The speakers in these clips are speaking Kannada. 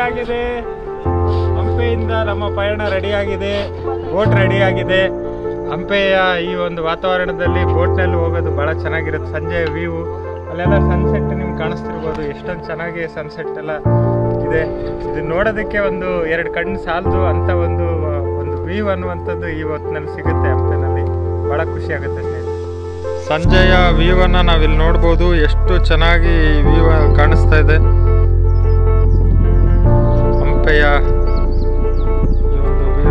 ಆಗಿದೆ ಹಂಪೆಯಿಂದ ನಮ್ಮ ಪಯಣ ರೆಡಿ ಆಗಿದೆ ಬೋಟ್ ರೆಡಿ ಆಗಿದೆ ಹಂಪೆಯ ಈ ಒಂದು ವಾತಾವರಣದಲ್ಲಿ ಬೋಟ್ನಲ್ಲಿ ಹೋಗೋದು ಬಹಳ ಚೆನ್ನಾಗಿರುತ್ತೆ ಸಂಜೆ ವ್ಯೂ ಅಲ್ಲೆಲ್ಲ ಸನ್ಸೆಟ್ ನಿಮ್ಗೆ ಕಾಣಿಸ್ತಿರ್ಬೋದು ಎಷ್ಟೊಂದು ಚೆನ್ನಾಗಿ ಸನ್ಸೆಟ್ ಎಲ್ಲ ಇದೆ ಇದು ನೋಡೋದಕ್ಕೆ ಒಂದು ಎರಡು ಕಣ್ಣು ಸಾಲದು ಅಂತ ಒಂದು ಒಂದು ವ್ಯೂ ಅನ್ನುವಂಥದ್ದು ಈ ಹೊತ್ತಿನಲ್ಲಿ ಸಿಗುತ್ತೆ ಹಂಪೆನಲ್ಲಿ ಬಹಳ ಖುಷಿ ಆಗುತ್ತೆ ಸ್ನೇಹಿತರೆ ಸಂಜೆಯ ವ್ಯೂ ಅನ್ನ ನಾವಿಲ್ಲಿ ನೋಡ್ಬೋದು ಎಷ್ಟು ಚೆನ್ನಾಗಿ ವ್ಯೂ ಕಾಣಿಸ್ತಾ ಇದೆ ಹಂಪೆಯ ಈ ಒಂದು ವ್ಯೂ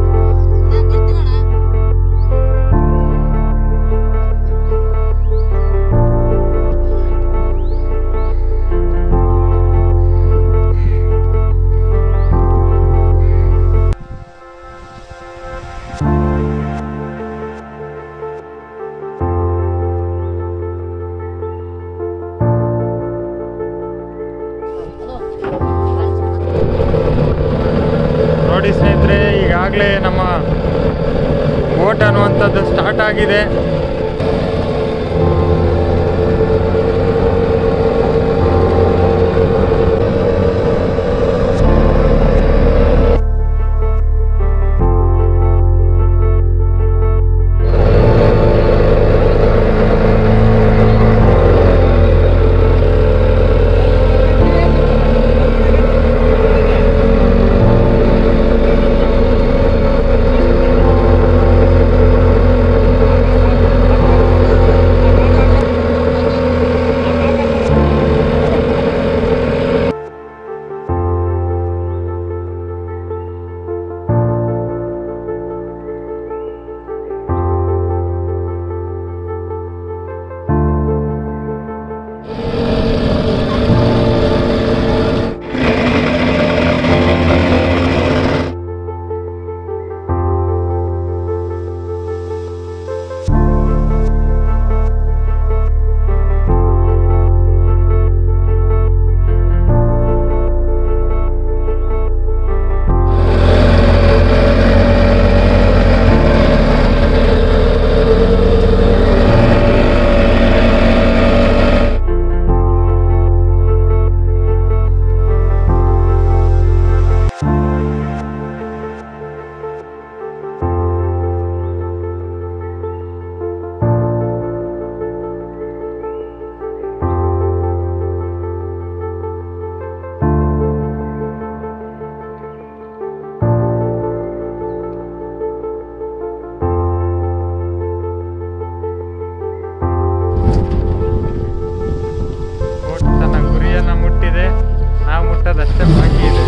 ನೋಡಿ ಸ್ನೇಹಿತರೆ ಈಗಾಗಲೇ ನಮ್ಮ ಬೋಟ್ ಅನ್ನುವಂಥದ್ದು ಸ್ಟಾರ್ಟ್ ಆಗಿದೆ ಬೋಟ್ ತನ್ನ ಗುರಿಯನ್ನು ಮುಟ್ಟಿದೆ ನಾವು ಮುಟ್ಟೋದಷ್ಟೇ ಬಾಕಿ ಇದೆ